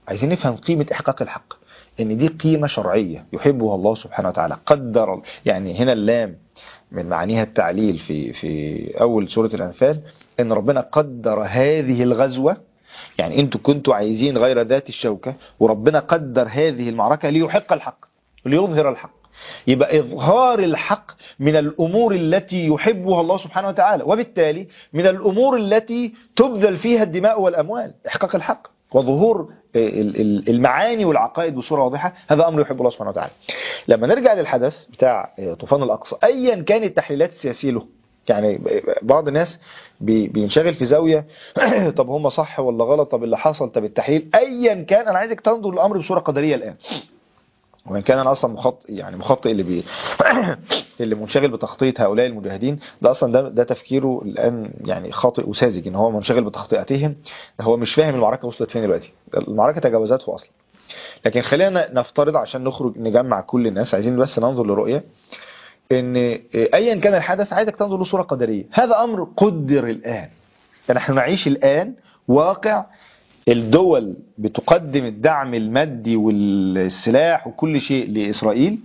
عايزين نفهم قيمة إحقاق الحق إن دي قيمة شرعية يحبها الله سبحانه وتعالى قدر يعني هنا اللام من معانيها التعليل في في أول سورة الأنفال إن ربنا قدر هذه الغزوة يعني أنتوا كنتوا عايزين غير ذات الشوكة وربنا قدر هذه المعركة ليحق الحق ليظهر الحق يبقى إظهار الحق من الأمور التي يحبها الله سبحانه وتعالى وبالتالي من الأمور التي تبذل فيها الدماء والأموال إحقاق الحق وظهور المعاني والعقائد بصورة واضحة هذا أمر يحب الله سبحانه وتعالى لما نرجع للحدث بتاع طوفان الأقصى أيا كانت التحليلات السياسية له يعني بعض الناس بينشغل في زاوية طب هم صح ولا غلط طب اللي حصل طب التحليل أيا كان أنا عايزك تنظر الأمر بصورة قدرية الآن وان كان انا اصلا مخطئ يعني مخطئ اللي بي اللي منشغل بتخطيط هؤلاء المجاهدين ده اصلا ده, ده تفكيره الان يعني خاطئ وساذج ان هو منشغل بتخطئتهم هو مش فاهم المعركه وصلت فين دلوقتي المعركه تجاوزته اصلا لكن خلينا نفترض عشان نخرج نجمع كل الناس عايزين بس ننظر لرؤيه ان ايا كان الحدث عايزك تنظر له صوره قدريه هذا امر قدر الان نحن نعيش الان واقع الدول بتقدم الدعم المادي والسلاح وكل شيء لإسرائيل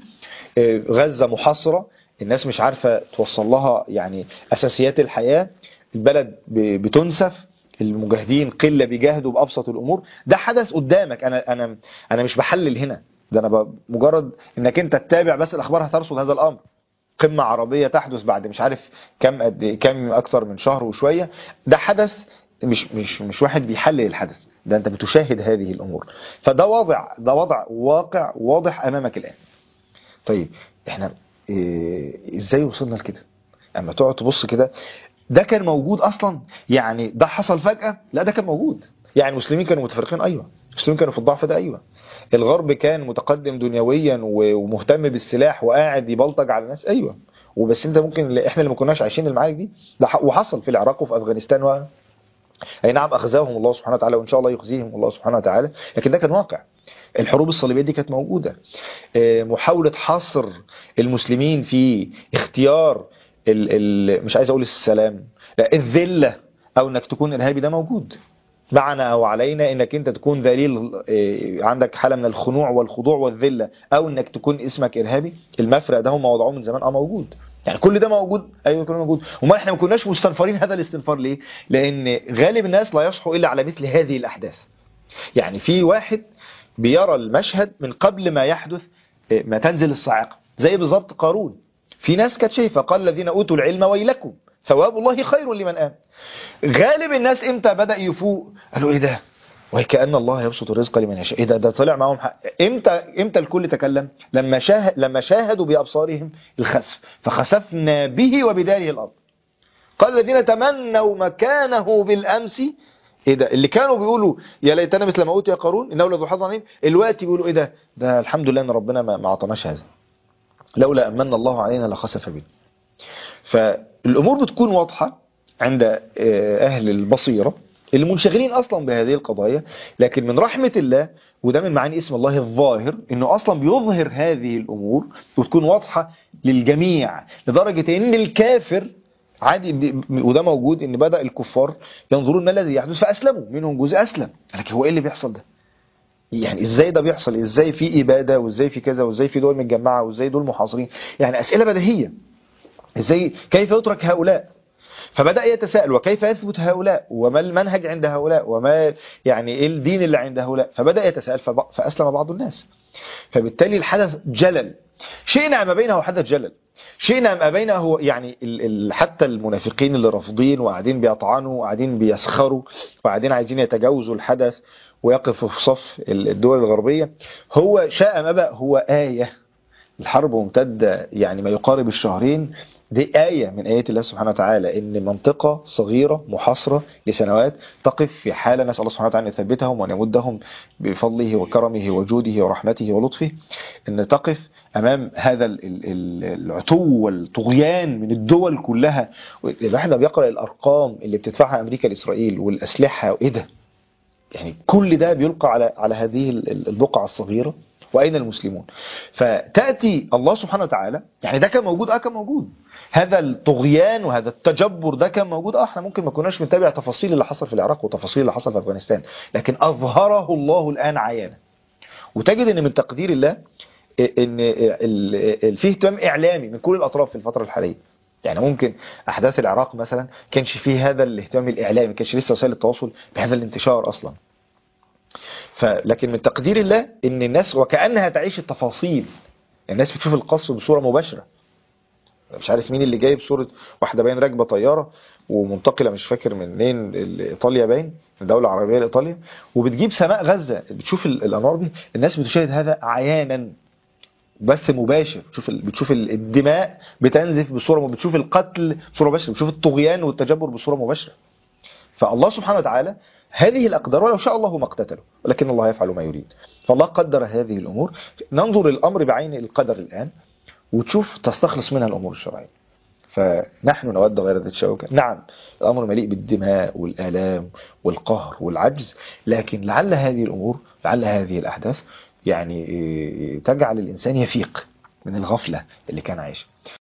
غزة محاصرة الناس مش عارفة توصل لها يعني أساسيات الحياة البلد بتنسف المجاهدين قلة بيجاهدوا بأبسط الأمور ده حدث قدامك أنا, أنا, أنا مش بحلل هنا ده أنا مجرد أنك أنت تتابع بس الأخبار هترصد هذا الأمر قمة عربية تحدث بعد مش عارف كم قد كم أكتر من شهر وشوية ده حدث مش مش مش واحد بيحلل الحدث ده انت بتشاهد هذه الامور فده وضع ده وضع واقع واضح امامك الان طيب احنا إيه ازاي وصلنا لكده اما تقعد تبص كده ده كان موجود اصلا يعني ده حصل فجأة لا ده كان موجود يعني المسلمين كانوا متفرقين ايوه المسلمين كانوا في الضعف ده ايوه الغرب كان متقدم دنيويا ومهتم بالسلاح وقاعد يبلطج على الناس ايوه وبس انت ممكن احنا اللي ما كناش عايشين المعارك دي ده وحصل في العراق وفي افغانستان و اي نعم اخزاهم الله سبحانه وتعالى وان شاء الله يخزيهم الله سبحانه وتعالى لكن ده كان واقع الحروب الصليبيه دي كانت موجوده محاوله حصر المسلمين في اختيار ال ال مش عايز اقول السلام لا الذله او انك تكون ارهابي ده موجود معنا او علينا انك انت تكون ذليل عندك حاله من الخنوع والخضوع والذله او انك تكون اسمك ارهابي المفرق ده هم وضعوه من زمان اه موجود يعني كل ده موجود ايوه كله موجود وما احنا ما كناش مستنفرين هذا الاستنفار ليه لان غالب الناس لا يصحوا الا على مثل هذه الاحداث يعني في واحد بيرى المشهد من قبل ما يحدث ما تنزل الصاعقه زي بالظبط قارون في ناس كانت شايفه قال الذين اوتوا العلم ويلكم ثواب الله خير لمن امن غالب الناس امتى بدا يفوق قالوا ايه ده وكأن الله يبسط الرزق لمن يشاء ايه ده ده طلع معاهم حق امتى امتى الكل تكلم لما شاهد لما شاهدوا بابصارهم الخسف فخسفنا به وبداره الارض قال الذين تمنوا مكانه بالامس ايه ده اللي كانوا بيقولوا يا ليتنا مثل ما اوتي يا قارون انه لذو حظ عظيم الوقت بيقولوا ايه ده ده الحمد لله ان ربنا ما اعطاناش هذا لولا امن الله علينا لخسف بنا فالامور بتكون واضحه عند اهل البصيره اللي منشغلين اصلا بهذه القضايا لكن من رحمة الله وده من معاني اسم الله الظاهر انه اصلا بيظهر هذه الامور وتكون واضحة للجميع لدرجة ان الكافر عادي وده موجود ان بدأ الكفار ينظرون ما الذي يحدث فاسلموا منهم جزء اسلم لكن هو ايه اللي بيحصل ده يعني ازاي ده بيحصل ازاي في ابادة وازاي في كذا وازاي في دول متجمعة وازاي دول محاصرين يعني اسئلة بديهية ازاي كيف يترك هؤلاء فبدأ يتساءل وكيف يثبت هؤلاء وما المنهج عند هؤلاء وما يعني ايه الدين اللي عند هؤلاء فبدأ يتساءل فأسلم بعض الناس فبالتالي الحدث جلل شئنا ما بينه حدث جلل شئنا ما بينه هو يعني ال ال حتى المنافقين اللي رافضين وقاعدين بيطعنوا وقاعدين بيسخروا وقاعدين عايزين يتجاوزوا الحدث ويقفوا في صف الدول الغربية هو شاء ما بقى هو آية الحرب ممتدة يعني ما يقارب الشهرين دي آية من آيات الله سبحانه وتعالى إن منطقة صغيرة محاصرة لسنوات تقف في حالة نسأل الله سبحانه وتعالى أن يثبتهم وأن يمدهم بفضله وكرمه وجوده ورحمته ولطفه أن تقف أمام هذا العتو والطغيان من الدول كلها الواحد بيقرأ الأرقام اللي بتدفعها أمريكا لإسرائيل والأسلحة وإيه ده يعني كل ده بيلقى على على هذه البقعة الصغيرة وأين المسلمون فتأتي الله سبحانه وتعالى يعني ده كان موجود اه كان موجود هذا الطغيان وهذا التجبر ده كان موجود اه احنا ممكن ما كناش بنتابع تفاصيل اللي حصل في العراق وتفاصيل اللي حصل في أفغانستان لكن أظهره الله الآن عيانا وتجد ان من تقدير الله ان ال- ال- فيه اهتمام اعلامي من كل الاطراف في الفتره الحاليه يعني ممكن احداث العراق مثلا كانش فيه هذا الاهتمام الاعلامي ما كانش لسه وسائل التواصل بهذا الانتشار اصلا فلكن من تقدير الله ان الناس وكانها تعيش التفاصيل الناس بتشوف القصف بصوره مباشره مش عارف مين اللي جايب صوره واحده باين راكبه طياره ومنتقله مش فاكر منين ال- ايطاليا باين من دوله عربيه لايطاليا وبتجيب سماء غزه بتشوف ال- الانوار دي الناس بتشاهد هذا عيانا بث مباشر بتشوف ال- بتشوف ال- الدماء بتنزف بصوره بتشوف القتل بصوره مباشره بتشوف الطغيان والتجبر بصوره مباشره فالله سبحانه وتعالى هذه الأقدار ولو شاء الله ما اقتتلوا ولكن الله يفعل ما يريد فالله قدر هذه الأمور ننظر الأمر بعين القدر الآن وتشوف تستخلص منها الأمور الشرعية فنحن نود غير ذات شوكة نعم الأمر مليء بالدماء والآلام والقهر والعجز لكن لعل هذه الأمور لعل هذه الأحداث يعني إيه، تجعل الإنسان يفيق من الغفلة اللي كان عايشها